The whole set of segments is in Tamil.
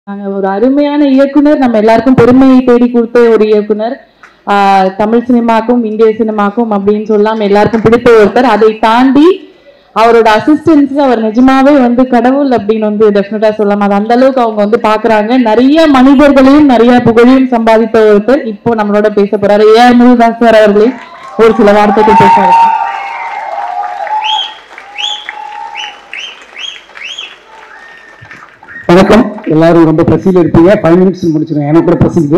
நாங்க ஒரு அருமையான இயக்குனர் நம்ம எல்லாருக்கும் பெருமையை தேடி கொடுத்த ஒரு இயக்குனர் ஆஹ் தமிழ் சினிமாக்கும் இந்திய சினிமாக்கும் அப்படின்னு சொல்லாம எல்லாருக்கும் பிடித்த ஒருத்தர் அதை தாண்டி அவரோட அசிஸ்டன்ஸ் அவர் நிஜமாவே வந்து கடவுள் அப்படின்னு வந்து டெஃபினட்டா சொல்லலாம் அது அந்த அளவுக்கு அவங்க வந்து பாக்குறாங்க நிறைய மனிதர்களையும் நிறைய புகழையும் சம்பாதித்த ஒருத்தர் இப்போ நம்மளோட பேச போறாரு ஏ ஆர் முருகதாஸ் சார் அவர்களே ஒரு சில வார்த்தைகள் பேசுறாரு வணக்கம் எல்லாரும் ரொம்ப பசியில் இருப்பீங்க ஃபைவ் மினிட்ஸ் முடிச்சிடும் எனக்கு கூட பசிக்குது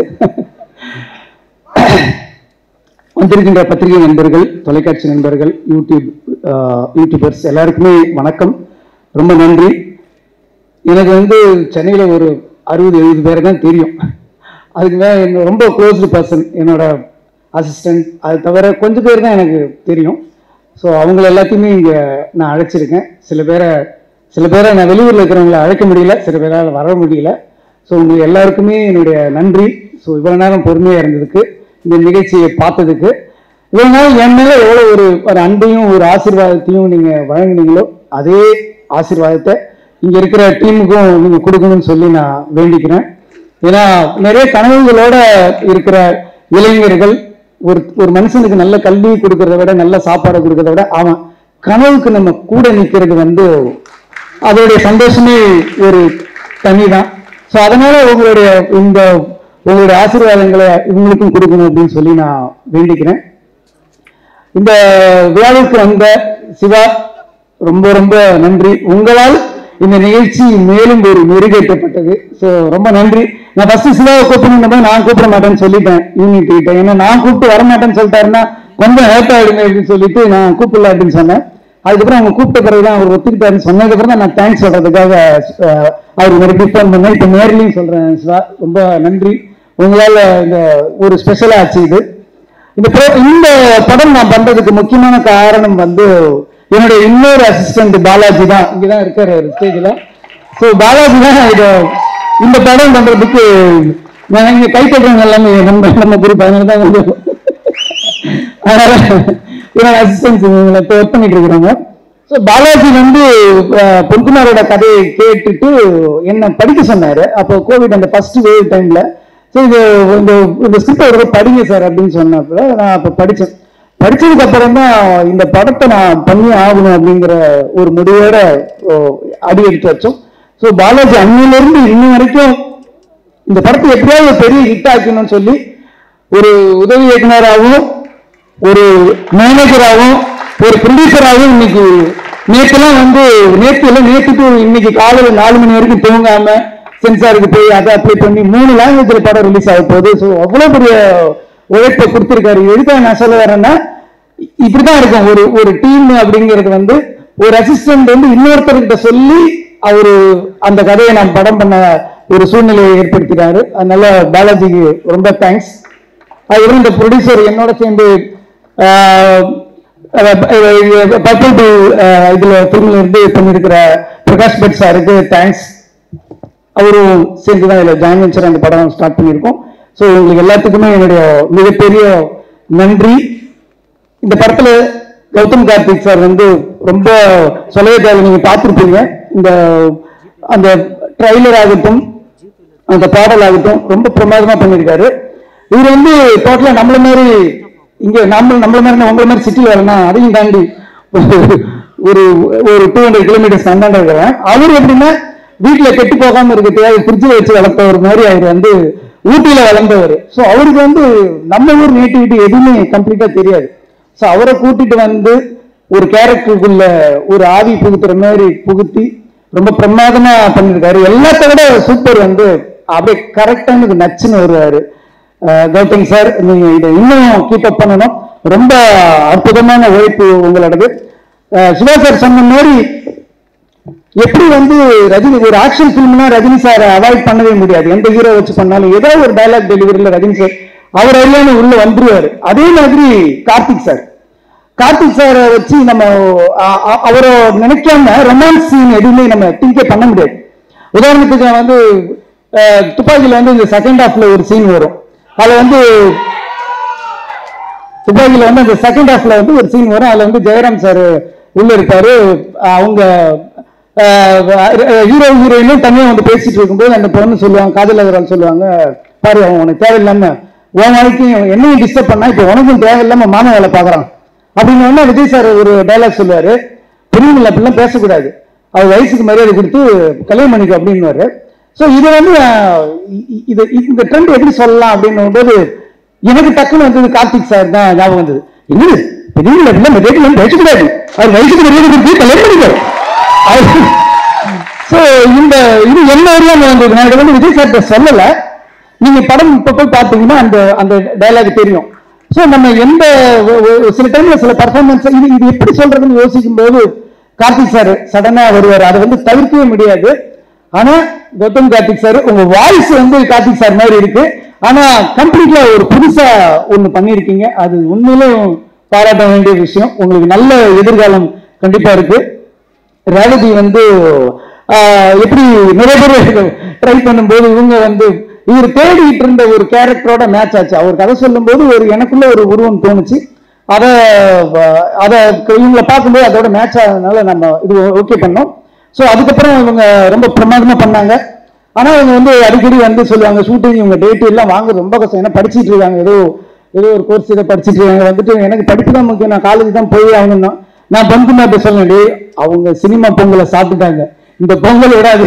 வந்திருக்கின்ற பத்திரிகை நண்பர்கள் தொலைக்காட்சி நண்பர்கள் யூடியூப் ஆஹ், யூடியூபர்ஸ் எல்லாருக்குமே வணக்கம் ரொம்ப நன்றி எனக்கு வந்து சென்னையில் ஒரு அறுபது எழுபது பேரை தான் தெரியும் அதுக்கு மேலே என்ன ரொம்ப க்ளோஸ்டு பர்சன் என்னோட அசிஸ்டன்ட் அது தவிர கொஞ்சம் பேர் தான் எனக்கு தெரியும் ஸோ அவங்கள எல்லாத்தையுமே இங்கே நான் அழைச்சிருக்கேன் சில பேரை சில பேரை நான் வெளியூரில் இருக்கிறவங்கள அழைக்க முடியல சில பேரால் வர முடியல ஸோ உங்களுக்கு எல்லாருக்குமே என்னுடைய நன்றி ஸோ இவ்வளோ நேரம் பொறுமையாக இருந்ததுக்கு இந்த நிகழ்ச்சியை பார்த்ததுக்கு இவ்வளோ நாள் என் மேலே எவ்வளோ ஒரு ஒரு அன்பையும் ஒரு ஆசீர்வாதத்தையும் நீங்கள் வழங்குனீங்களோ அதே ஆசீர்வாதத்தை இங்கே இருக்கிற டீமுக்கும் நீங்கள் கொடுக்கணும்னு சொல்லி நான் வேண்டிக்கிறேன் ஏன்னா நிறைய கனவுகளோட இருக்கிற இளைஞர்கள் ஒரு ஒரு மனுஷனுக்கு நல்ல கல்வி கொடுக்கறத விட நல்ல சாப்பாடு கொடுக்கறத விட அவன் கனவுக்கு நம்ம கூட நிற்கிறது வந்து அதோடைய சந்தோஷமே ஒரு தனி தான் ஸோ அதனால உங்களுடைய இந்த உங்களுடைய ஆசீர்வாதங்களை இவங்களுக்கும் கொடுக்கணும் அப்படின்னு சொல்லி நான் வேண்டிக்கிறேன் இந்த விழாவிற்கு வந்த சிவா ரொம்ப ரொம்ப நன்றி உங்களால் இந்த நிகழ்ச்சி மேலும் ஒரு மெருகேற்றப்பட்டது ஸோ ரொம்ப நன்றி நான் ஃபர்ஸ்ட் சிவாவை கூப்பிடணும் நான் கூப்பிட மாட்டேன்னு சொல்லிட்டேன் யூனிட் கிட்ட ஏன்னா நான் கூப்பிட்டு வர மாட்டேன்னு சொல்லிட்டாருன்னா கொஞ்சம் ஹேட் ஆயிடுங்க அப்படின்னு சொல்லிட்டு நான் கூப்பிடல அப்படின்னு சொன்னேன் அதுக்கப்புறம் அவங்க கூப்பிட்ட பிறகு தான் அவர் ஒத்துக்கிட்டாருன்னு சொன்னதுக்கப்புறம் தான் நான் தேங்க்ஸ் சொல்றதுக்காக அஹ், அவருக்கு மறுபடியும் ஃபோன் பண்ணேன் இப்போ நேர்லையும் சொல்றேன் சிவா ரொம்ப நன்றி உங்களால இந்த ஒரு ஸ்பெஷலா ஆச்சு இது இந்த pro- இந்த படம் நான் பண்றதுக்கு முக்கியமான காரணம் வந்து என்னுடைய இன்னொரு அசிஸ்டன்ட் பாலாஜி தான் இங்கதான் இருக்காரு ஸ்டேஜ்ல ஸோ பாலாஜி தான் இதை இந்த படம் பண்றதுக்கு நான் இங்க கை தட்டுறவங்க எல்லாமே நம்ம நம்ம குரூப் அதனால தான் வந்து அதனால என்னோட அசிஸ்டன்ஸ் இவங்களை இப்போ ஒர்க் பண்ணிட்டு இருக்கிறாங்க ஸோ பாலாஜி வந்து அஹ், பொன்குமாரோட கதையை கேட்டுட்டு என்ன படிக்க சொன்னாரு அப்போ கோவிட் அந்த ஃபர்ஸ்ட் வேவ் டைம்ல ஸோ இது இந்த இந்த ஸ்கிரிப்ட் ஒரு தடவை படிங்க சார் அப்படின்னு சொன்னப்ப நான் அப்போ படித்தேன் படிச்சதுக்கு அப்புறம் தான் இந்த படத்தை நான் பண்ணி ஆகணும் அப்படிங்கிற ஒரு முடிவோட ஓ, அடி எடுத்து வச்சோம் ஸோ பாலாஜி அன்னிலிருந்து இன்னி வரைக்கும் இந்த படத்தை எப்படியாவது ஒரு பெரிய ஹிட் ஆக்கணும்னு சொல்லி ஒரு உதவி இயக்குனராகவும் ஒரு மேனேஜராகவும் ஒரு ப்ரொடியூசராகவும் இன்னைக்கு நேற்றுலாம் வந்து நேற்று இல்லை நேற்றுக்கு இன்னைக்கு காலையில் நாலு மணி வரைக்கும் தூங்காம சென்சாருக்கு போய் அதை அப்ளை பண்ணி மூணு லாங்குவேஜில் படம் ரிலீஸ் ஆக போகுது ஸோ அவ்வளோ பெரிய உழைப்பை கொடுத்துருக்காரு எதுக்காக நான் சொல்ல வரேன்னா இப்படிதான் இருக்கும் ஒரு ஒரு டீம் அப்படிங்கிறது வந்து ஒரு அசிஸ்டன்ட் வந்து இன்னொருத்தர்கிட்ட சொல்லி அவரு அந்த கதையை நான் படம் பண்ண ஒரு சூழ்நிலையை ஏற்படுத்தினாரு அதனால பாலாஜிக்கு ரொம்ப தேங்க்ஸ் அதுக்கப்புறம் இந்த ப்ரொடியூசர் என்னோட சேர்ந்து பர்பிள் டூ இதுல ஃபிலிம்ல இருந்து பண்ணியிருக்கிற பிரகாஷ் பட் சாருக்கு தேங்க்ஸ் அவரும் சேர்ந்து தான் இதில் ஜாயின் வெஞ்சர் அந்த படம் ஸ்டார்ட் பண்ணியிருக்கோம் ஸோ உங்களுக்கு எல்லாத்துக்குமே என்னுடைய மிகப்பெரிய நன்றி இந்த படத்துல கௌதம் கார்த்திக் சார் வந்து ரொம்ப சொல்லவே தேவை நீங்க பார்த்துருப்பீங்க இந்த அந்த ட்ரைலர் ஆகட்டும் அந்த பாடல் ஆகட்டும் ரொம்ப பிரமாதமா பண்ணியிருக்காரு இவர் வந்து டோட்டலா நம்மள மாதிரி இங்க நம்ம நம்மள மாதிரி உங்களை மாதிரி சிட்டியில் வரணும் அதையும் தாண்டி ஒரு- ஒரு ஒரு டூ ஹண்ட்ரட் கிலோமீட்டர்ஸ் அந்தாண்ட இருக்கிறேன் அவர் எப்படின்னா வீட்டுல கெட்டு போகாம இருக்கிறதுக்காக ஃப்ரிட்ஜில் வச்சு வளர்த்தவர் மாதிரி அவர் வந்து ஊட்டியில வளர்ந்தவர் ஸோ அவருக்கு வந்து நம்ம ஊர் நேட்டிவிட்டி எதுவுமே கம்ப்ளீட்டா தெரியாது ஸோ அவரை கூட்டிட்டு வந்து ஒரு கேரக்டருக்குள்ள ஒரு ஆவி புகுத்துற மாதிரி புகுத்தி ரொம்ப பிரமாதமா பண்ணிருக்காரு எல்லாத்த விட சூப்பர் வந்து அப்படியே கரெக்டா எனக்கு நச்சுன்னு வருவாரு அஹ் கௌதம் சார் நீங்க இதை இன்னும் கீப் அப் பண்ணணும் ரொம்ப அற்புதமான உழைப்பு உங்களோடது அஹ் சிவா சார் சொன்ன மாதிரி எப்படி வந்து ரஜினி ஒரு ஆக்ஷன் ஃபிலிம்னா ரஜினி சார் அவாய்ட் பண்ணவே முடியாது எந்த ஹீரோ வச்சு பண்ணாலும் ஏதோ ஒரு டயலாக் டெலிவரியில ரஜினி சார் அவர் அறியாம உள்ள வந்துருவாரு அதே மாதிரி கார்த்திக் சார் கார்த்திக் சாரை வச்சு நம்ம அ- அ- அவரை நினைக்காம ரொமான்ஸ் சீன் எதுவுமே நம்ம திங்கே பண்ண முடியாது உதாரணத்துக்கு நான் வந்து அஹ், துப்பாக்கியில வந்து இந்த செகண்ட் ஹாஃப்ல ஒரு சீன் வரும் அதுல வந்து துப்பாக்கியில வந்து அந்த செகண்ட் ஹாஃப்ல வந்து ஒரு சீன் வரும் அதுல வந்து ஜெயராம் சார் உள்ள இருப்பாரு அவங்க ஹீரோ ஹீரோயினும் தனியா வந்து பேசிட்டு இருக்கும்போது அந்த பொண்ணு சொல்லுவாங்க காதல் அகரால் சொல்லுவாங்க பாரு அவன் உனக்கு தேவையில்லாம உன் வாழ்க்கையும் என்னையும் டிஸ்டர்ப் பண்ணா இப்போ உனக்கும் தேவையில்லாம மாமா வேலை பார்க்கறான் அப்படின்னு உடனே விஜய் சார் ஒரு டைலாக் சொல்லுவாரு பெரியவங்களை அப்படிலாம் பேசக்கூடாது அவர் வயசுக்கு மரியாதை கொடுத்து கல்யாணம் பண்ணிக்கோ அப்படின்னு ஸோ இது வந்து அஹ், இ- இ- இது இந்த ட்ரெண்ட் எப்படி சொல்லலாம் அப்படின்னும் போது எனக்கு டக்குன்னு வந்தது கார்த்திக் சார் தான் ஞாபகம் வந்தது என்னது பெரியவங்களை அப்படிலாம் மரியாதை பேசக்கூடாது அவர் வயசுக்கு மரியாதை கொடுத்து கல்யாணம் பண்ணிக்கோ ஸோ இந்த இது என்ன ஏரியாவில் வந்தது நான் இதை வந்து விஜய் சார் சொல்லலை நீங்க படம் இப்ப போய் பார்த்தீங்கன்னா அந்த அந்த டயலாக் தெரியும் ஸோ நம்ம எந்த ஒ- ஒ- சில டைம்ல சில பர்ஃபார்மன்ஸ் இது இது எப்படி சொல்றதுன்னு யோசிக்கும் போது கார்த்திக் சார் சடனா வருவார் அதை வந்து தவிர்க்கவே முடியாது ஆனா கௌதம் கார்த்திக் சார் உங்க வாய்ஸ் வந்து கார்த்திக் சார் மாதிரி இருக்கு ஆனா கம்ப்ளீட்ல ஒரு புதுசா ஒண்ணு பண்ணிருக்கீங்க அது உண்மையிலும் பாராட்ட வேண்டிய விஷயம் உங்களுக்கு நல்ல எதிர்காலம் கண்டிப்பா இருக்கு ரேவதி வந்து ஆஹ், எப்படி நிறைய பேர் ட்ரை பண்ணும்போது இவங்க வந்து இவர் தேடிட்டு இருந்த ஒரு கேரக்டரோட மேட்ச் ஆச்சு அவர் கதை சொல்லும்போது ஒரு எனக்குள்ள ஒரு உருவம் தோணுச்சு அதை வ- அதை இவங்களை பார்க்கும்போது அதோட மேட்ச் ஆனதுனால நம்ம இது ஓகே பண்ணோம் ஸோ அதுக்கப்புறம் இவங்க ரொம்ப பிரமாதமா பண்ணாங்க ஆனா இவங்க வந்து அடிக்கடி வந்து சொல்லுவாங்க ஷூட்டிங் இவங்க டேட் எல்லாம் வாங்க ரொம்ப கஷ்டம் ஏன்னா படிச்சிட்டு இருக்காங்க ஏதோ ஏதோ ஒரு கோர்ஸ் இதை படிச்சிட்டு இருக்காங்க வந்துட்டு எனக்கு படிப்பு தான் முக்கியம் நான் காலேஜ் தான் போய் ஆகணும் தான் நான் பொண்ணுமாட்ட சொன்னேன் டேய் அவங்க சினிமா பொங்கலை சாப்பிட்டுட்டாங்க இந்த பொங்கல் விடாது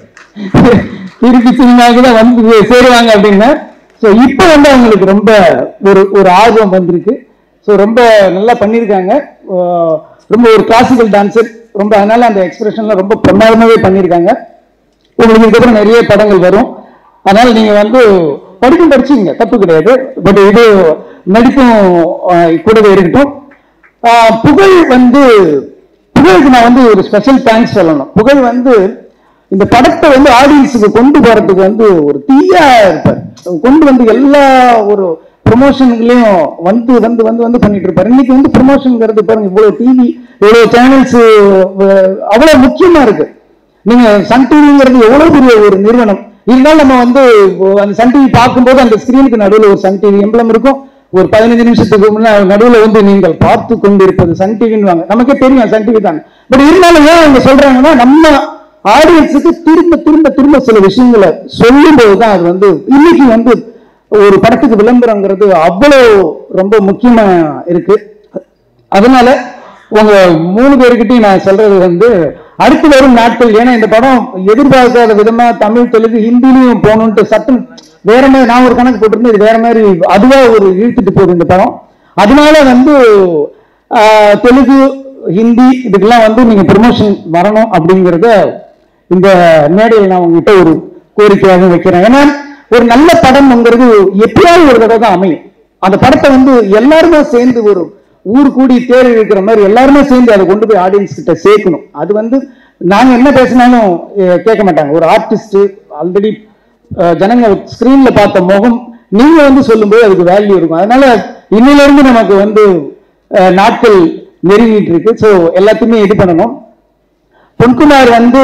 திருப்பி சினிமாவுக்கு தான் வந்து சேருவாங்க அப்படின்னா ஸோ இப்போ வந்து அவங்களுக்கு ரொம்ப ஒரு ஒரு ஆர்வம் வந்திருக்கு ஸோ ரொம்ப நல்லா பண்ணியிருக்காங்க ஆஹ் ரொம்ப ஒரு கிளாசிக்கல் டான்ஸர் ரொம்ப அதனால அந்த எக்ஸ்பிரஷன்லாம் ரொம்ப பிரமாதமாகவே பண்ணியிருக்காங்க உங்களுக்கு இதுக்கப்புறம் நிறைய படங்கள் வரும் அதனால நீங்க வந்து படிக்கும் படிச்சீங்க தப்பு கிடையாது பட் இது நடிப்பும் ஆஹ், கூடவே இருக்கட்டும் ஆஹ், புகழ் வந்து புகழுக்கு நான் வந்து ஒரு ஸ்பெஷல் தேங்க்ஸ் சொல்லணும் புகழ் வந்து இந்த படத்தை வந்து ஆடியன்ஸுக்கு கொண்டு போறதுக்கு வந்து ஒரு தீயா இருப்பார் கொண்டு வந்து எல்லா ஒரு ப்ரொமோஷன்களையும் வந்து வந்து வந்து வந்து பண்ணிட்டு இருப்பாரு இன்னைக்கு வந்து ப்ரொமோஷன்ங்கிறது பாருங்க இவ்வளவு டிவி இவ்வளவு சேனல்ஸ் அவ்வளவு முக்கியமா இருக்கு நீங்க சன் டிவிங்கிறது எவ்வளவு பெரிய ஒரு நிறுவனம் இருந்தாலும் நம்ம வந்து இப்போ அந்த சன் டிவி பார்க்கும்போது அந்த ஸ்கிரீனுக்கு நடுவில் ஒரு சன் டிவி எம்பளம் இருக்கும் ஒரு பதினஞ்சு நிமிஷத்துக்கு முன்னாடி நடுவில் வந்து நீங்கள் பார்த்து கொண்டிருப்பது சன் டிவின்னு வாங்க நமக்கே தெரியும் சன் டிவி தான் பட் இருந்தாலும் ஏன் அவங்க சொல்றாங்கன்னா நம்ம ஆடியன்ஸுக்கு திரும்ப திரும்ப திரும்ப சில விஷயங்களை சொல்லும்போது தான் அது வந்து இன்னைக்கு வந்து ஒரு படத்துக்கு விளம்பரங்கிறது அவ்வளோ ரொம்ப முக்கியமா இருக்கு அதனால உங்க மூணு பேருக்கிட்டையும் நான் சொல்றது வந்து அடுத்து வரும் நாட்கள் ஏன்னா இந்த படம் எதிர்பார்க்காத விதமா தமிழ் தெலுங்கு ஹிந்திலையும் போகணுன்ட்டு சட்டம் வேற மாதிரி நான் ஒரு கணக்கு போட்டிருந்தேன் இது வேற மாதிரி அதுவா ஒரு இழுத்துட்டு போகுது இந்த படம் அதனால வந்து ஆஹ், தெலுங்கு ஹிந்தி இதுக்கெல்லாம் வந்து நீங்க ப்ரமோஷன் வரணும் அப்படிங்கறத இந்த மேடையில் நான் உங்ககிட்ட ஒரு கோரிக்கையாக வைக்கிறேன் ஏன்னா ஒரு நல்ல படம்ங்கிறது எப்பயாவது ஒரு தடவை தான் அமையும் அந்த படத்தை வந்து எல்லாருமே சேர்ந்து ஒரு ஊர் கூடி தேர் இருக்கிற மாதிரி எல்லாருமே சேர்ந்து அதை கொண்டு போய் ஆடியன்ஸ் கிட்ட சேர்க்கணும் அது வந்து நாங்க என்ன பேசினாலும் அஹ், கேட்க மாட்டாங்க ஒரு ஆர்டிஸ்ட் ஆல்ரெடி ஜனங்க ஸ்கிரீன்ல பார்த்த முகம் நீங்க வந்து சொல்லும்போது அதுக்கு வேல்யூ இருக்கும் அதனால இன்னில இருந்து நமக்கு வந்து அஹ், நாட்கள் நெருங்கிட்டு இருக்கு ஸோ எல்லாத்தையுமே இது பண்ணணும் பொன்குமார் வந்து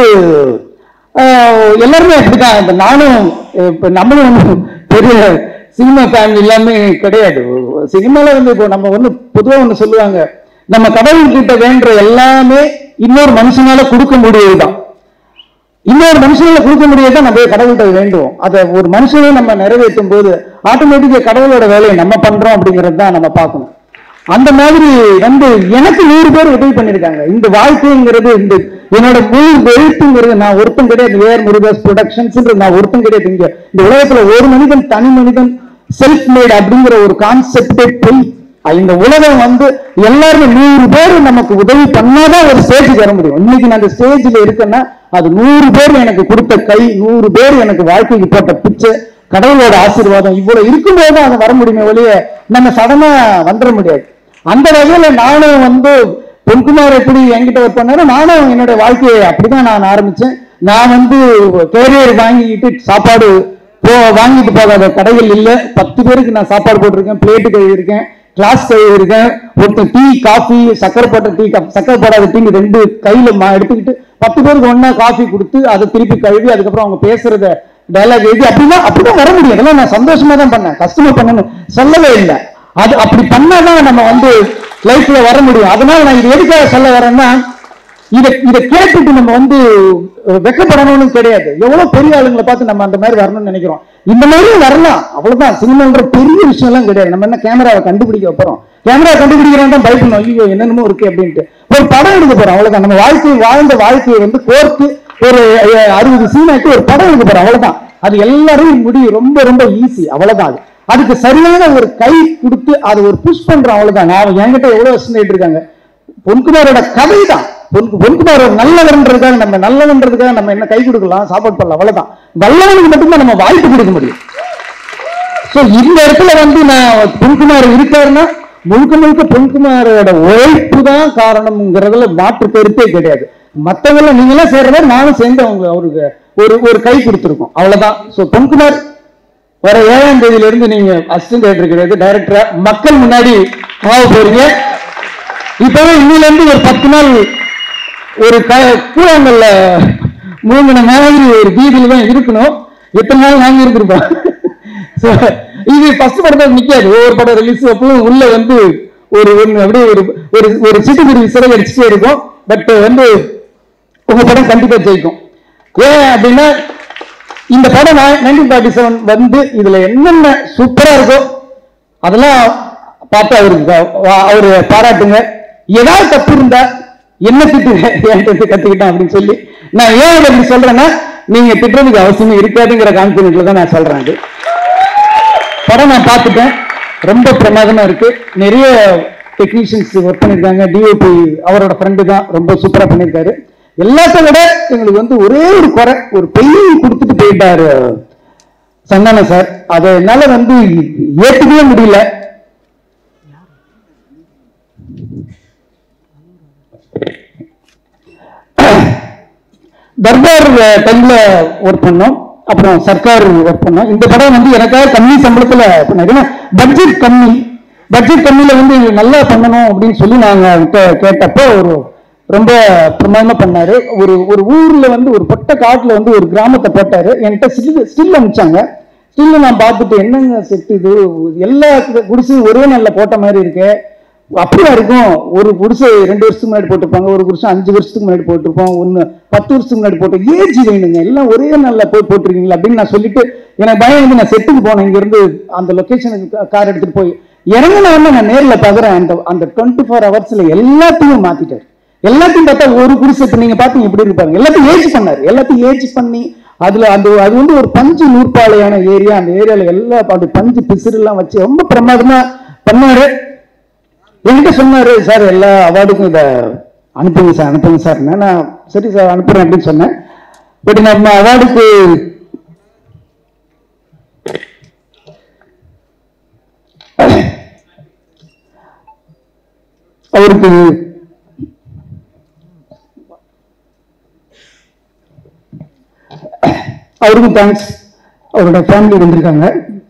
ஆஹ், எல்லாருமே அப்படிதான் இப்ப நானும் அஹ், இப்ப நம்மளும் ஒண்ணும் பெரிய சினிமா ஃபேமிலி எல்லாமே கிடையாது சினிமால வந்து இப்போ நம்ம வந்து பொதுவா ஒண்ணு சொல்லுவாங்க நம்ம கடவுள் கிட்ட வேண்டுற எல்லாமே இன்னொரு மனுஷனால கொடுக்க முடியுதுதான் இன்னொரு மனுஷனால கொடுக்க முடியாத நம்ம கடவுள்கிட்ட வேண்டுவோம் அதை ஒரு மனுஷனை நம்ம நிறைவேற்றும் போது ஆட்டோமேட்டிக்கா கடவுளோட வேலையை நம்ம பண்றோம் அப்படிங்கிறது தான் நம்ம பார்க்கணும் அந்த மாதிரி வந்து எனக்கு நூறு பேர் உதவி பண்ணிருக்காங்க இந்த வாழ்க்கைங்கிறது இந்த என்னோட முழு எழுத்துங்கிறது நான் ஒருத்தன் கிடையாது வேர் முருகாஸ் ப்ரொடக்ஷன்ஸ் நான் ஒருத்தன் கிடையாது இங்க இந்த உலகத்துல ஒரு மனிதன் தனி மனிதன் செல்ஃப் மேட் அப்படிங்கிற ஒரு கான்செப்டே போய் இந்த உலகம் வந்து எல்லாருமே நூறு பேர் நமக்கு உதவி பண்ணாதான் ஒரு ஸ்டேஜுக்கு வர முடியும் இன்னைக்கு நான் அந்த ஸ்டேஜ்ல இருக்கேன்னா அது நூறு பேர் எனக்கு கொடுத்த கை நூறு பேர் எனக்கு வாழ்க்கைக்கு போட்ட பிச்சை கடவுளோட ஆசீர்வாதம் இவ்வளவு இருக்கும்போது அது வர முடியுமே ஒழிய நம்ம சடனா வந்துட முடியாது அந்த வகையில நானும் வந்து பொன்குமார் எப்படி என்கிட்ட ஒர்க் பண்ணாரோ நானும் என்னோட வாழ்க்கையை அப்படிதான் நான் ஆரம்பிச்சேன் நான் வந்து கேரியர் வாங்கிக்கிட்டு சாப்பாடு போ வாங்கிட்டு போகாத கடைகள் இல்ல பத்து பேருக்கு நான் சாப்பாடு போட்டிருக்கேன் பிளேட்டு கழுவி இருக்கேன் கிளாஸ் கழுவி இருக்கேன் ஒருத்தன் டீ காஃபி சக்கரை போட்ட டீ சக்கரை போடாத டீ ரெண்டு கையில மா- எடுத்துக்கிட்டு பத்து பேருக்கு ஒண்ணா காஃபி கொடுத்து அதை திருப்பி கழுவி அதுக்கப்புறம் அவங்க பேசுறத டைலாக் எழுதி அப்படின்னா அப்படிதான் வர முடியும் அதெல்லாம் நான் சந்தோஷமா தான் பண்ணேன் கஷ்டமா பண்ணணும் சொல்லவே இல்லை அது அப்படி பண்ணாதான் நம்ம வந்து லைஃப்ல வர முடியும் அதனால நான் இது எதுக்காக சொல்ல வரேன்னா இதை இதை கேட்டுட்டு நம்ம வந்து அஹ், வெட்கப்படணும்னு கிடையாது எவ்வளவு பெரிய ஆளுங்களை பார்த்து நம்ம அந்த மாதிரி வரணும்னு நினைக்கிறோம் இந்த மாதிரியும் வரலாம் அவ்வளவுதான் சினிமான்ற பெரிய விஷயம் எல்லாம் கிடையாது நம்ம என்ன கேமராவை கண்டுபிடிக்க போறோம் கேமரா கண்டுபிடிக்கிறோம் தான் பயப்படணும் ஐயோ என்னென்னமோ இருக்கு அப்படின்ட்டு ஒரு படம் எடுக்க போறோம் அவ்வளவுதான் நம்ம வாழ்க்கை வாழ்ந்த வாழ்க்கையை வந்து கோர்த்து ஒரு அஹ், அறுபது சீனாக்கி ஒரு படம் எடுக்க போறோம் அவ்வளவுதான் அது எல்லாரும் முடியும் ரொம்ப ரொம்ப ஈஸி அவ்வளவுதான் அது அதுக்கு சரியான ஒரு கை கொடுத்து அதை ஒரு புஷ் பண்றோம் அவ்வளவுதான் நான் என்கிட்ட எவ்வளவு வருஷம் கேட்டு இருக்காங்க பொன்குமாரோட கதை தான் பொன்- பொன்குமார் ஒரு நல்லவன்றதுக்காக நம்ம நல்லவன்றதுக்காக நம்ம என்ன கை கொடுக்கலாம் சாப்பாடு பண்ணலாம் அவ்வளவுதான் வல்லவனுக்கு மட்டும்தான் நம்ம வாய்ப்பு கொடுக்க முடியும் சோ இந்த இடத்துல வந்து நான் பொன்குமார் இருக்காருன்னா முழுக்க முழுக்க பொன்குமாரோட உழைப்பு தான் காரணம்ங்கிறதுல மாற்று கருத்தே கிடையாது மத்தவங்கள நீங்களாம் சேர்ற மாதிரி நானும் சேர்ந்து அவங்க அவருக்கு ஒரு ஒரு கை கொடுத்துருக்கோம் அவ்வளவுதான் சோ பொன்குமார் வர ஏழாம் தேதியில இருந்து நீங்க அசிஸ்டன்ட் டைரக்டர் கிடையாது டைரக்டரா மக்கள் முன்னாடி ஆக போறீங்க இப்பவே இன்னில இருந்து ஒரு பத்து நாள் ஒரு க கூழாங்கல்ல மூங்கின மாதிரி ஒரு வீதியில தான் இருக்கணும் எத்தனை நாள் நாங்க இருந்திருப்போம் So, இது ஃபர்ஸ்ட் படத்தில் நிக்காது ஒவ்வொரு படம் ரிலீஸ் அப்பவும் உள்ள வந்து ஒரு ஒண்ணு அப்படியே ஒரு ஒரு ஒரு சிட்டுக்குருவி சிறை அடிச்சுட்டே இருக்கும் பட் வந்து உங்க படம் கண்டிப்பா ஜெயிக்கும் ஏன் அப்படின்னா இந்த படம் நைன்டீன் ஃபார்ட்டி செவன் வந்து இதுல என்னென்ன சூப்பரா இருக்கோ அதெல்லாம் பார்த்து அவருக்கு அவ- அவரு பாராட்டுங்க ஏதாவது தப்பு இருந்தா என்ன திட்டுங்க என்கிட்ட இருந்து கத்துக்கிட்டேன் அப்படின்னு சொல்லி நான் ஏன் இதை இப்படி சொல்றேன்னா நீங்க திட்டுறதுக்கு அவசியமே இருக்காதுங்கிற கான்பிடன்ட்ல தான் நான் சொல்றேன் அது படம் நான் பார்த்துட்டேன் ரொம்ப பிரமாதமா இருக்கு நிறைய டெக்னீஷியன்ஸ் ஒர்க் பண்ணிருக்காங்க டிஓபி அவரோட ஃப்ரெண்டு தான் ரொம்ப சூப்பரா பண்ணிருக்காரு எல்லாத்த விட எங்களுக்கு வந்து ஒரே ஒரு குறை ஒரு பெயின் கொடுத்துட்டு போயிட்டாரு சந்தானம் சார் அதை என்னால வந்து ஏத்துக்கவே முடியல தர்பார் டைம்ல ஒர்க் பண்ணோம் அப்புறம் சர்க்கார் ஒர்க் பண்ணோம் இந்த படம் வந்து எனக்காக கம்மி சம்பளத்துல பண்ணாரு ஏன்னா பட்ஜெட் கம்மி பட்ஜெட் கம்மியில வந்து இது நல்லா பண்ணணும் அப்படின்னு சொல்லி நாங்க கே- கேட்டப்போ ஒரு ரொம்ப பிரமாதமா பண்ணாரு ஒரு ஒரு ஊர்ல வந்து ஒரு பொட்ட காட்டுல வந்து ஒரு கிராமத்தை போட்டாரு என்கிட்ட ஸ்டில் ஸ்டில் அனுப்பிச்சாங்க ஸ்டில் நான் பார்த்துட்டு என்னங்க செட் இது எல்லா குடிசையும் ஒரே நல்ல போட்ட மாதிரி இருக்கு அப்படியா இருக்கும் ஒரு குடிசை ரெண்டு வருஷத்துக்கு முன்னாடி போட்டிருப்பாங்க ஒரு குடிசை அஞ்சு வருஷத்துக்கு முன்னாடி போட்டிருப்போம் ஒன்னு பத்து வருஷத்துக்கு முன்னாடி போட்டோம் ஏஜ் வேணுங்க எல்லாம் ஒரே நாள்ல போய் போட்டிருக்கீங்களா அப்படின்னு நான் சொல்லிட்டு எனக்கு பயம் வந்து நான் செட்டுக்கு போனேன் இங்க இருந்து அந்த லொகேஷனுக்கு கார் எடுத்துட்டு போய் இறங்கின உடனே நான் நேர்ல பாக்குறேன் அந்த அந்த டுவெண்ட்டி ஃபோர் ஹவர்ஸ்ல எல்லாத்தையும் மாத்திட்டாரு எல்லாத்தையும் பார்த்தா ஒரு குடிசை இப்ப நீங்க பாத்தீங்க எப்படி இருப்பாங்க எல்லாத்தையும் ஏஜ் பண்ணாரு எல்லாத்தையும் ஏஜ் பண்ணி அதுல அந்த அது வந்து ஒரு பஞ்சு நூற்பாலையான ஏரியா அந்த ஏரியால எல்லா அப்படி பஞ்சு பிசிறு எல்லாம் வச்சு ரொம்ப பிரமாதமா பண்ணாரு என்கிட்ட சொன்னாரு சார் எல்லா அவார்டுக்கும் இதை அனுப்புங்க சார் அனுப்புங்க சார் நான் சரி சார் அனுப்புறேன் அப்படின்னு சொன்னேன் பட் நம்ம அவார்டுக்கு அவருக்கு அவருக்கும் தேங்க்ஸ் அவரோட ஃபேமிலி வந்திருக்காங்க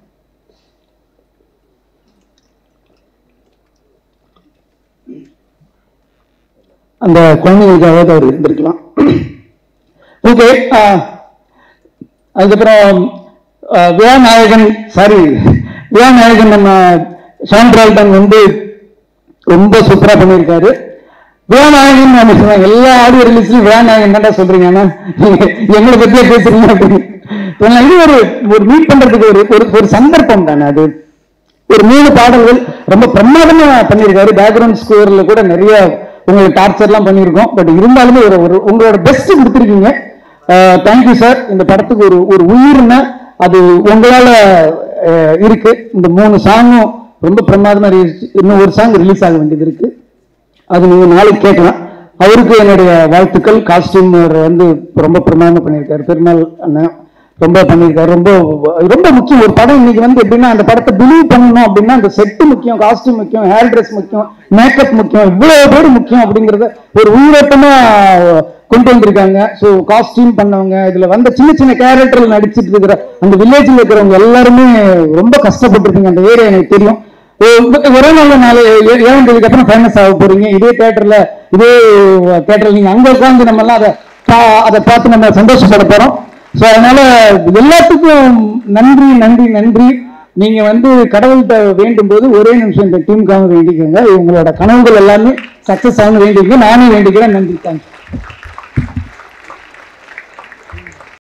அந்த குழந்தைகளுக்காக அவர் இருந்திருக்கலாம் ஓகே அதுக்கப்புறம் அஹ், வியாநாயகன் சாரி வியாநாயகன் நம்ம சாண்ட்ரால்டன் வந்து ரொம்ப சூப்பரா பண்ணியிருக்காரு வியாநாயகன் நான் சொன்னேன் எல்லா ஆடியோ ரிலீஸ்லயும் வியாநாயகன் தான்டா சொல்றீங்க ஆனா நீங்க எங்களை பத்தியே பேசுறீங்க அப்படின்னு சொன்னேன். இது ஒரு ஒரு மீட் பண்றதுக்கு ஒரு ஒரு ஒரு சந்தர்ப்பம் தானே அது ஒரு மூணு பாடல்கள் ரொம்ப பிரமாதமா பண்ணியிருக்காரு பேக்ரவுண்ட் ஸ்கோர்ல கூட நிறைய உங்களுக்கு டார்ச்சர்லாம் பண்ணியிருக்கோம் பட் இருந்தாலுமே ஒரு ஒரு உங்களோட பெஸ்ட் கொடுத்துருக்கீங்க தேங்க்யூ சார் இந்த படத்துக்கு ஒரு ஒரு உயிர்னா அது உங்களால அஹ், இருக்கு இந்த மூணு சாங்கும் ரொம்ப பிரமாதமா இருந்துச்சு. இன்னும் ஒரு சாங் ரிலீஸ் ஆக வேண்டியது இருக்கு அது நீங்க நாளைக்கு கேட்கலாம் அவருக்கு என்னுடைய வாழ்த்துக்கள் காஸ்டியூம் வந்து ரொம்ப பிரமாதமா பண்ணியிருக்காரு பெருமாள் அண்ணன் ரொம்ப பண்ணியிருக்காரு ரொம்ப ரொம்ப முக்கியம் ஒரு படம் இன்னைக்கு வந்து எப்படின்னா அந்த படத்தை பிலீவ் பண்ணணும் அப்படின்னா அந்த செட்டு முக்கியம் காஸ்டியூம் முக்கியம் ஹேர் ட்ரெஸ் முக்கியம் மேக்கப் முக்கியம் இவ்வளவு பேர் முக்கியம் அப்படிங்கறத ஒரு உயிரோட்டமா கொண்டு வந்திருக்காங்க ஸோ காஸ்டியூம் பண்ணவங்க இதுல வந்த சின்ன சின்ன கேரக்டர்ல நடிச்சிட்டு இருக்கிற அந்த வில்லேஜ்ல இருக்கிறவங்க எல்லாருமே ரொம்ப கஷ்டப்பட்டிருக்கீங்க அந்த ஏரியா எனக்கு தெரியும் ஒ- ஒரே நாள் நாலு ஏ- ஏழாம் தேதிக்கு அப்புறம் ஃபேமஸ் ஆக போறீங்க இதே தேட்டர்ல இதே தேட்டர்ல நீங்க அங்க உட்காந்து நம்ம எல்லாம் அதை பா- அதை பார்த்து நம்ம சந்தோஷப்பட போறோம் ஸோ அதனால எல்லாத்துக்கும் நன்றி நன்றி நன்றி நீங்க வந்து கடவுள்கிட்ட வேண்டும் போது ஒரே நிமிஷம் இந்த டீமுக்காக வேண்டிக்கோங்க உங்களோட கனவுகள் எல்லாமே சக்சஸ் ஆகணும் வேண்டிக்கோங்க நானும் வேண்டிக்கிறேன் நன்றி தேங்க்யூ